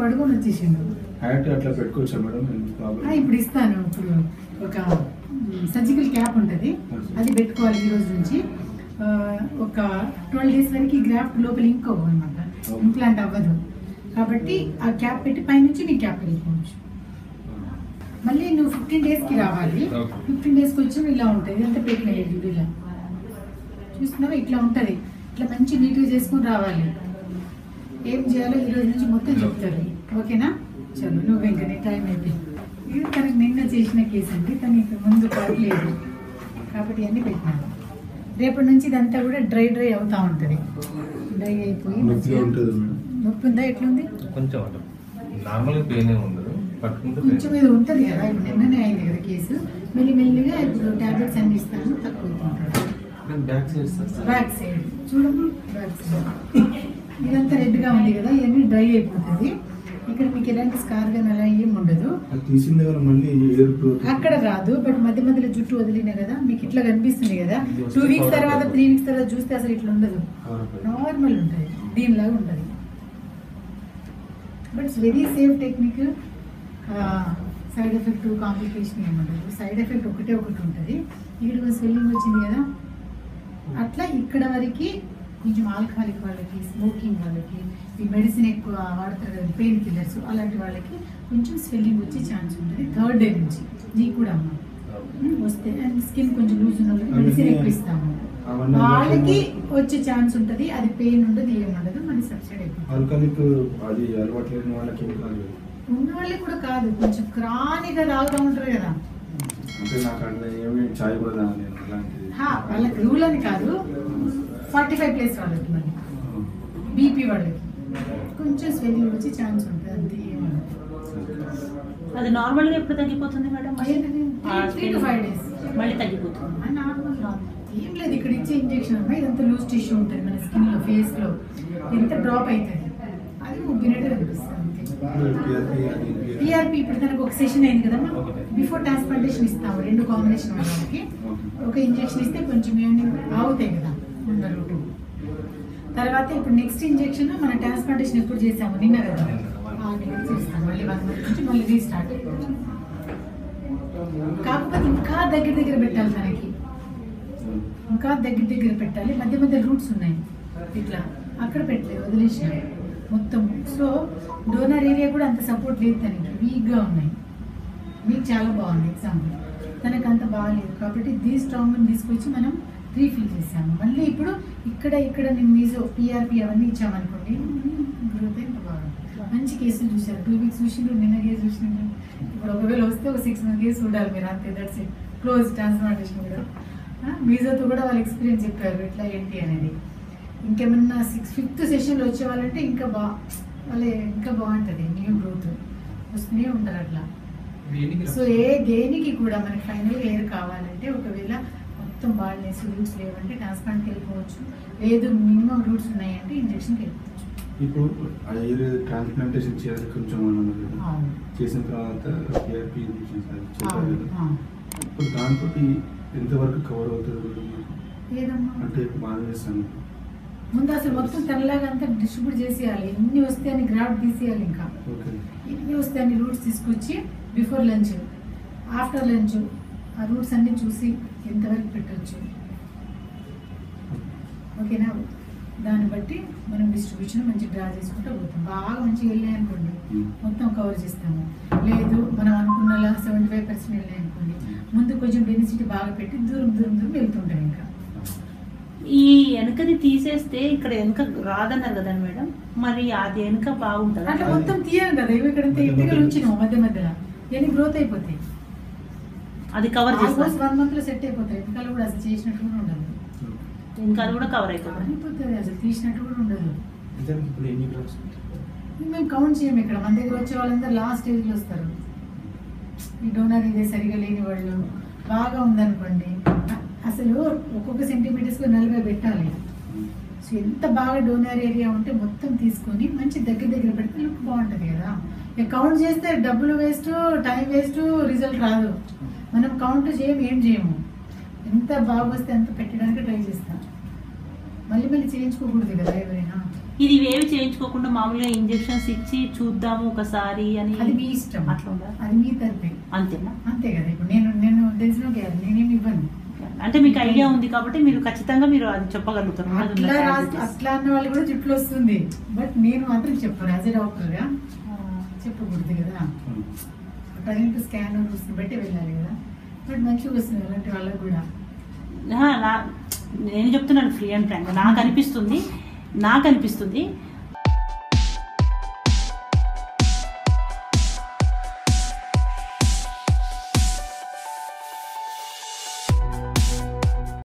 పడుకొని వచ్చేసిండు హ్యాట్ అట్లా పెట్టుకోవచ్చా మేడం ఆ, ప్రాబ్లం ఇప్పుడు ఇస్తాను ఇప్పుడు ఒక సర్జికల్ క్యాప్ ఉంటుంది అది పెట్టుకోవాలి ఈ రోజు నుంచి ఆ, ఒక ట్వెల్వ్ డేస్ వరకు ఈ గ్రాఫ్ట్ లోపల ఇంక్ అవ్వదు అనమాట ఇంప్లాంట్ అవ్వదు కాబట్టి ఆ క్యాప్ పెట్టి పైనుంచి మీ క్యాప్ వెళ్ళిపోవచ్చు మళ్ళీ నువ్వు ఫిఫ్టీన్ డేస్కి రావాలి Okay. ఫిఫ్టీన్ డేస్కి వచ్చి ఇలా ఉంటుంది ఇదంతా పెట్టిన చూడు ఇలా చూస్తున్నావా ఇట్లా ఉంటుంది ఇట్లా మంచి నీట్గా చేసుకుని రావాలి ఏం చేయాలో ఈ రోజు నుంచి మొత్తం చెప్తారు ఓకేనా చలో నువ్వు ఇంకా నీ టైం అయిపోయింది ఇది తనకు నిన్న చేసిన కేసు అండి తను ఇక ముందు పడలేదు కాబట్టి అన్నీ పెట్టినాను రేపటి నుంచి ఇదంతా కూడా డ్రై డ్రై అవుతా ఉంటుంది డ్రై అయిపోయి నొప్పిగా మంచిగా- ఉంటుంది మేడం నొప్పి ఉందా ఎట్లుంది కొంచెం అంటే నార్మల్గా పెయిన్ ఏమి ఉండదు పట్టుకుంటే కొంచెం pain. ఇది ఉంటుంది కదా ఇప్పుడు నిన్ననే అయింది కదా కేసు మెల్లి మెల్లిగా ఇప్పుడు టాబ్లెట్స్ అన్ని ఇస్తాను తక్కువ అవుతుంటుంది నేను back side sir back side చూడము బ్యాక్ సైడ్ ఇదంతా రెడ్గా ఉంది కదా ఇవన్నీ డ్రై అయిపోతుంది ఇక్కడ మీకు ఎలాంటి స్కార్ కానీ అలా ఏం ఉండదు అది తీసిన దగ్గర మళ్ళీ ఎరుపు అక్కడ రాదు బట్ మధ్య మధ్యలో జుట్టు వదిలిన కదా మీకు ఇట్లా కనిపిస్తుంది కదా టూ వీక్స్ తర్వాత త్రీ వీక్స్ తర్వాత చూస్తే అసలు ఇట్లా ఉండదు నార్మల్ ఉంటుంది దీనిలాగా ఉంటుంది but it's very safe technique side effect complication ఏముండదు సైడ్ ఎఫెక్ట్ ఒకటే ఒకటి ఉంటుంది ఇక్కడ స్వెల్లింగ్ వచ్చింది కదా అట్లా ఇక్కడ వరకు కొంచెం ఆల్కహాలిక్ వాళ్ళకి స్మోకింగ్ వాళ్ళకి ఈ మెడిసిన్ ఎక్కువ వాడతారు కదా పెయిన్ కిల్లర్స్ అలాంటి వాళ్ళకి కొంచెం స్వెల్లింగ్ వచ్చే ఛాన్స్ ఉంటుంది థర్డ్ డే నుంచి నీకు కూడా అమ్మ ఉమ్, వస్తే అండ్ స్కిన్ కొంచెం లూజ్ ఉన్న వాళ్ళకి మెడిసిన్ ఎక్కువ ఇస్తాము అవన్నీ వాళ్ళకి వచ్చే ఛాన్స్ ఉంటుంది అది పెయిన్ ఉండదు ఏం ఉండదు మన సబ్సిడీ అయిపోతుంది ఆల్కహాలిక్ అది అలవాటు లేని వాళ్ళకి ఏం కాదు ఉన్న వాళ్ళకి కూడా కాదు కొంచెం క్రానిక్గా తాగుతూ ఉంటారు కదా అంటే నాకు అంటే ఏమి చాయ్ కూడా తాగలేను అలాంటిది హా, వాళ్ళకి రూల్ అని కాదు ఫార్టీ ఫైవ్ ప్లేస్ వాళ్ళకి మరి బీపీ వాళ్ళకి కొంచెం స్వెల్లింగ్ వచ్చే ఛాన్స్ ఉంటుంది అంతే ఏమన్నది అది నార్మల్ గా ఎప్పుడు తగ్గిపోతుంది madam three to five days మళ్ళీ తగ్గిపోతుంది నార్మల్ ఏం లేదు ఇక్కడ ఇచ్చే ఇంజెక్షన్ అమ్మా ఇదంతా లూజ్ టిష్యూ ఉంటుంది మన స్కిన్ లో ఫేస్ లో ఎంత డ్రాప్ అవుతుంది అది ఉబ్బినట్టు కనిపిస్తుంది అంతే PRP అది టీఆర్పీ ఇప్పుడు తనకు ఒక సెషన్ అయింది కదమ్మా బిఫోర్ ట్రాన్స్ప్లాంటేషన్ ఇస్తాము రెండు కాంబినేషన్ వాళ్ళకి ఒక ఇంజెక్షన్ ఇస్తే కొంచెం ఏమని ఆగుతాయి కదా ఉండరు తర్వాత ఇప్పుడు నెక్స్ట్ ఇంజెక్షన్ మన ట్రాన్స్ప్లాంటేషన్ ఎప్పుడు చేసాము నిన్న కదా ఆ నెక్స్ట్ చేస్తాం మళ్ళీ వన్ మంత్ నుంచి మళ్ళీ రీస్టార్ట్ కాకపోతే ఇంకా దగ్గర దగ్గర పెట్టాలి తనకి ఇంకా దగ్గర దగ్గర పెట్టాలి మధ్య మధ్య రూట్స్ ఉన్నాయి ఇట్లా అక్కడ పెట్టలేదు వదిలేసిన మొత్తం సో డోనర్ ఏరియా కూడా అంత సపోర్ట్ లేదు తనకి వీక్గా ఉన్నాయి మీకు చాలా బాగుంది ఎగ్జాంపుల్ తనకు అంత బాగాలేదు కాబట్టి దీ స్ట్రాంగ్ తీసుకొచ్చి మనం రీఫిల్ చేసాము మళ్ళీ ఇప్పుడు ఇక్కడ ఇక్కడ నేను మీజో పిఆర్పి అవన్నీ ఇచ్చామనుకోండి గ్రోత్ ఇంకా బాగుంది మంచి కేసులు చూశారు టూ వీక్స్ చూసిండ్రు నిన్న కేసు చూసిండ్రు ఇప్పుడు ఒకవేళ వస్తే ఒక సిక్స్ మంత్ కేసు చూడాలి మీరు అంతే దట్స్ ఇట్ క్లోజ్ ట్రాన్స్ప్లాంటేషన్ కూడా ఆ, మీజోతో కూడా వాళ్ళు ఎక్స్పీరియన్స్ చెప్పారు ఎట్లా ఏంటి అనేది ఇంకేమన్నా సిక్స్ ఫిఫ్త్ సెషన్లో వచ్చే వాళ్ళంటే ఇంకా బా వాళ్ళే ఇంకా బాగుంటుంది న్యూ గ్రోత్ వస్తూనే ఉంటారు అట్లా సో ఏ దేనికి కూడా మనకి ఫైనల్ ఎయిర్ కావాలంటే ఒకవేళ మొత్తం బాల్నెస్ రూట్స్ లేవంటే ట్రాన్స్ప్లాంట్కి వెళ్ళిపోవచ్చు లేదు మినిమం రూట్స్ ఉన్నాయంటే ఇంజక్షన్కి వెళ్ళిపోవచ్చు ఇప్పుడు ఆ ఎయిర్ ట్రాన్స్ప్లాంటేషన్ చేయాలి కొంచెం అన్నారు కదా అవును. చేసిన తర్వాత పిఆర్పి ఇంజెక్షన్స్ అది చేశారు అవును, కదా అవును. ఇప్పుడు దాంతో ఎంతవరకు కవర్ అవుతుంది ఏదమ్మా అంటే బాగా చేస్తాను ముందు అసలు మొత్తం తెల్లగా అంతా డిస్ట్రిబ్యూట్ చేసేయాలి ఎన్ని వస్తే అని గ్రాఫ్ తీసేయాలి ఇంకా ఓకే ఎన్ని వస్తే అన్ని రూట్స్ తీసుకొచ్చి బిఫోర్ లంచ్ ఆఫ్టర్ లంచ్ ఆ రూట్స్ అన్ని చూసి ఎంతవరకు పెట్టవచ్చు ఓకేనా దాన్ని బట్టి మనం డిస్ట్రిబ్యూషన్ మంచి డ్రా చేసుకుంటూ పోతాం బాగా మంచిగా వెళ్ళాయి అనుకోండి Hmm. మొత్తం కవర్ చేస్తాము లేదు మనం అనుకున్నలా సెవెంటీ ఫైవ్ పర్సెంట్ వెళ్ళాయి అనుకోండి ముందు కొంచెం డెన్సిటీ బాగా పెట్టి దూరం దూరం దూరం వెళ్తుంటాం ఇంకా ఈ వెనకది తీసేస్తే ఇక్కడ వెనక రాదన్నారు కదా మేడం మరి అది వెనక బాగుంటుంది అట్లా మొత్తం తీయాలి కదా ఇవి ఇక్కడ ఇంటికి ఉంచినాం మధ్య మధ్యలో ఇవన్నీ గ్రోత్ అయిపోతాయి అది కవర్ ఆల్మోస్ట్ చేస్తారు వన్ మంత్ లో సెట్ అయిపోతాయి వెనకాల కూడా అసలు చేసినట్టు కూడా ఉండదు ఇంకా అది కూడా కవర్ అవుతుంది అయిపోతుంది అసలు తీసినట్టు కూడా ఉండదు నిజానికి ఇప్పుడు ఎన్ని గ్రామ్స్ మేము కౌంట్ చేయము ఇక్కడ మన దగ్గర వచ్చే వాళ్ళందరూ లాస్ట్ స్టేజ్లో వస్తారు ఈ డోనర్ ఇదే సరిగా లేని వాళ్ళు బాగా ఉందనుకోండి అసలు ఒక్కొక్క సెంటీమీటర్స్కి నలభై పెట్టాలి సో ఎంత బాగా డోనర్ ఏరియా ఉంటే మొత్తం తీసుకొని మంచి దగ్గర దగ్గర పెడితే లుక్ బాగుంటుంది కదా ఇక కౌంట్ చేస్తే డబ్బులు వేస్ట్ టైం వేస్ట్ రిజల్ట్ రాదు మనం కౌంట్ చేయము ఏం చేయము ఎంత బాగా వస్తే అంత పెట్టడానికి ట్రై చేస్తాం మళ్ళీ మళ్ళీ చేయించుకోకూడదు కదా ఎవరైనా ఇది వేవి చేయించుకోకుండా మామూలుగా ఇంజెక్షన్స్ ఇచ్చి చూద్దాము ఒకసారి అని అది మీ ఇష్టం అట్లా ఉందా అది మీ తరపే అంతేనా అంతే కదా ఇప్పుడు నేను నేను తెలిసిన నేనేమి ఇవ్వను అంటే మీకు ఐడియా ఉంది కాబట్టి మీరు ఖచ్చితంగా మీరు అది చెప్పగలుగుతారు అది అట్లా ఉన్నది రాసి as it is. అట్లా అన్న వాళ్ళు కూడా జుట్లు వస్తుంది బట్ నేను మాత్రం చెప్పను యాజ్ ఎ డాక్టర్ గా ఆ, చెప్పకూడదు కదా ప్రజెంట్ స్కాన్ బట్టి వెళ్ళాలి కదా బట్ మంచిగా వస్తుంది అలాంటి వాళ్ళకి కూడా ఆ, నా- నేను చెప్తున్నాను ఫ్రీ అండ్ ఫ్రాంక్ నాకు అనిపిస్తుంది నాకు అనిపిస్తుంది